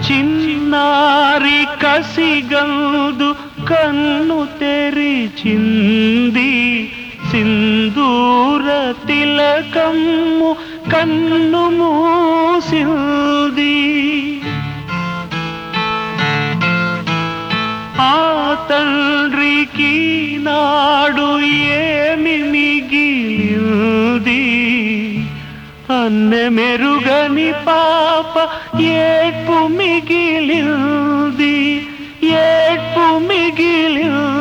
చిన్నారి కసిగందు కన్ను తెరిచింది సింధూర తిలకమ్ము కన్ను మూసింది ఆ తండ్రికి నాడు ఏమి మిగిలింది అన్నె మెరుగని పాప ఏడ్పు మిగిలింది ఏడ్పు మిగిలింది